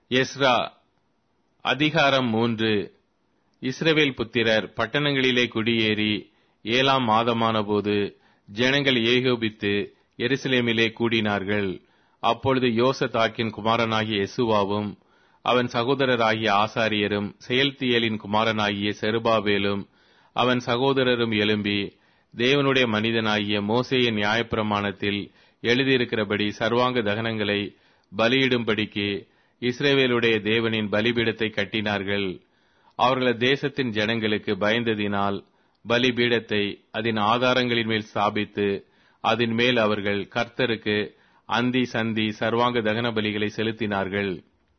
Ezra அதிகாரம் மூன்று இஸ்ரவேல் புத்திரர் பட்டணங்களிலே குடியேறி ஏழாம் மாதமானபோது ஜனங்கள் ஏகோபித்து எருசலேமிலே கூடினார்கள் அப்பொழுது யோசதாக்கின் குமாரனாகிய எசுவாவும் அவன் சகோதரராகிய ஆசாரியரும் செயல்தியலின் குமாரனாகிய செருபாவேலும் அவன் சகோதரரும் எழும்பி தேவனுடைய மனிதனாகிய மோசேயின் நியாயப்பிரமாணத்தில் எழுதியிருக்கிறபடி சர்வாங்க தகனங்களை பலியிடும்படிக்கு இஸ்ரேவேலுடைய தேவனின் பலிபீடத்தை கட்டினார்கள் அவர்கள் தேசத்தின் ஜனங்களுக்கு பயந்ததினால் பலிபீடத்தை அதன் ஆதாரங்களின் மேல் ஸ்தாபித்து அதன் மேல் அவர்கள் கர்த்தருக்கு அந்தி சந்தி சர்வாங்க தகன பலிகளை செலுத்தினார்கள்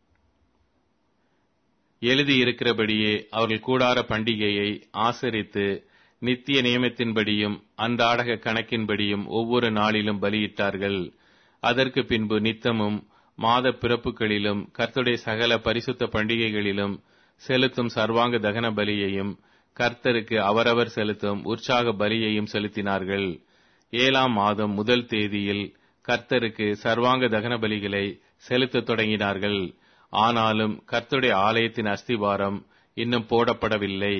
எழுதியிருக்கிறபடியே அவர்கள் கூடார பண்டிகையை ஆசரித்து நித்திய நியமத்தின்படியும் அன்றாடக கணக்கின்படியும் ஒவ்வொரு நாளிலும் பலியிட்டார்கள் அதற்கு பின்பு நித்தமும் மாத பிறப்புகளிலும் கர்த்தருடைய சகல பரிசுத்த பண்டிகைகளிலும் செலுத்தும் சர்வாங்க தகன பலியையும் கர்த்தருக்கு அவரவர் செலுத்தும் உற்சாக பலியையும் செலுத்தினார்கள் ஏழாம் மாதம் முதல் தேதியில் கர்த்தருக்கு சர்வாங்க தகன பலிகளை செலுத்தத் தொடங்கினார்கள் ஆனாலும் கர்த்தருடைய ஆலயத்தின் அஸ்திவாரம் இன்னும் போடப்படவில்லை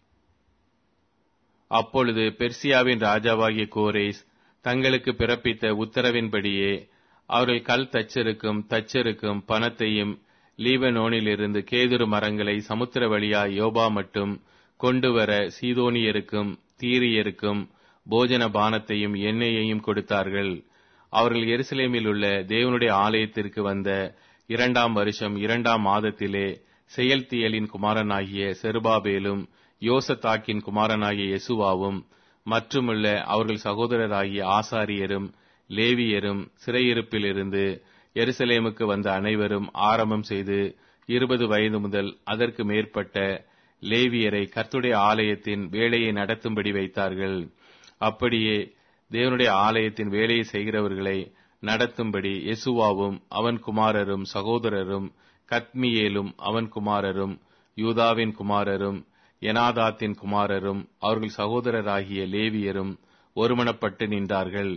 அப்பொழுது பெர்சியாவின் ராஜாவாகிய கோரேஸ் தங்களுக்கு பிறப்பித்த உத்தரவின்படியே அவர்கள் கல் தச்சருக்கும் தச்சருக்கும் பணத்தையும் லீபனோனிலிருந்து கேதுரு மரங்களை சமுத்திர வழியா யோபா மட்டும் கொண்டு வர சீதோனியருக்கும் தீரியருக்கும் போஜன பானத்தையும் எண்ணெயையும் கொடுத்தார்கள் அவர்கள் எருசலேமில் உள்ள தேவனுடைய ஆலயத்திற்கு வந்த இரண்டாம் வருஷம் இரண்டாம் மாதத்திலே செயல்தியலின் குமாரனாகிய செருபாபேலும் யோசத்தாக்கின் குமாரனாகிய யெசுவாவும் மற்றுமுள்ள அவர்கள் சகோதரராகிய ஆசாரியரும் லேவியரும் சிறையிருப்பிலிருந்து எருசலேமுக்கு வந்த அனைவரும் ஆரம்பம் செய்து இருபது வயது முதல் அதற்கு மேற்பட்ட லேவியரை கர்த்துடைய ஆலயத்தின் வேலையை நடத்தும்படி வைத்தார்கள் அப்படியே தேவனுடைய ஆலயத்தின் வேலையை செய்கிறவர்களை நடத்தும்படி யெசுவாவும் அவன் குமாரரும் சகோதரரும் கத்மியேலும் அவன் குமாரரும் யூதாவின் குமாரரும் எனாதாத்தின் குமாரரும் அவர்கள் சகோதரராகிய லேவியரும் ஒருமனப்பட்டு நின்றார்கள்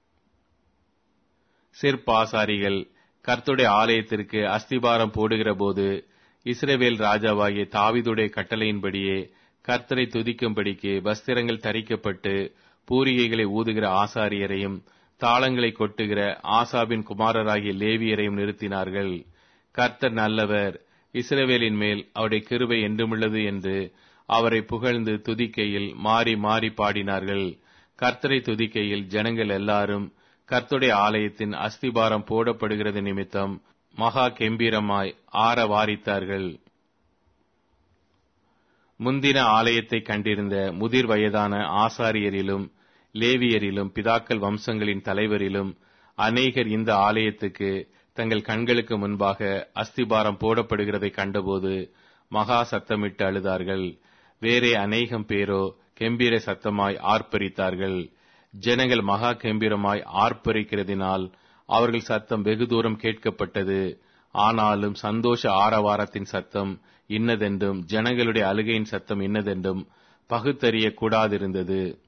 சிற்பாசாரிகள் கர்த்துடைய ஆலயத்திற்கு அஸ்திபாரம் போடுகிற போது இஸ்ரேவேல் ராஜாவாகிய தாவிதுடைய கட்டளையின்படியே கர்த்தரை துதிக்கும்படிக்கு வஸ்திரங்கள் தரிக்கப்பட்டு பூரிகைகளை ஊதுகிற ஆசாரியரையும் தாளங்களை கொட்டுகிற ஆசாபின் குமாரராகிய லேவியரையும் நிறுத்தினார்கள் கர்த்தர் நல்லவர் இஸ்ரவேலின் மேல் அவருடைய கிருபை என்றுமுள்ளது என்று அவரை புகழ்ந்து துதிக்கையில் மாறி மாறி பாடினார்கள் கர்த்தரை துதிக்கையில் ஜனங்கள் எல்லாரும் கர்த்துடைய ஆலயத்தின் அஸ்திபாரம் போடப்படுகிறது நிமித்தம் மகா கெம்பீரமாய் ஆற வாரித்தார்கள் முந்தின ஆலயத்தை கண்டிருந்த முதிர் வயதான ஆசாரியரிலும் லேவியரிலும் பிதாக்கள் வம்சங்களின் தலைவரிலும் அநேகர் இந்த ஆலயத்துக்கு தங்கள் கண்களுக்கு முன்பாக அஸ்திபாரம் போடப்படுகிறதை கண்டபோது மகா சத்தமிட்டு அழுதார்கள் வேறே அநேகம் பேரோ கெம்பீர சத்தமாய் ஆர்ப்பரித்தார்கள் ஜனங்கள் மகா கெம்பீரமாய் ஆர்ப்பரிக்கிறதினால் அவர்கள் சத்தம் வெகு தூரம் கேட்கப்பட்டது ஆனாலும் சந்தோஷ ஆரவாரத்தின் சத்தம் இன்னதென்றும் ஜனங்களுடைய அழுகையின் சத்தம் இன்னதென்றும் பகுத்தறிய கூடாதிருந்தது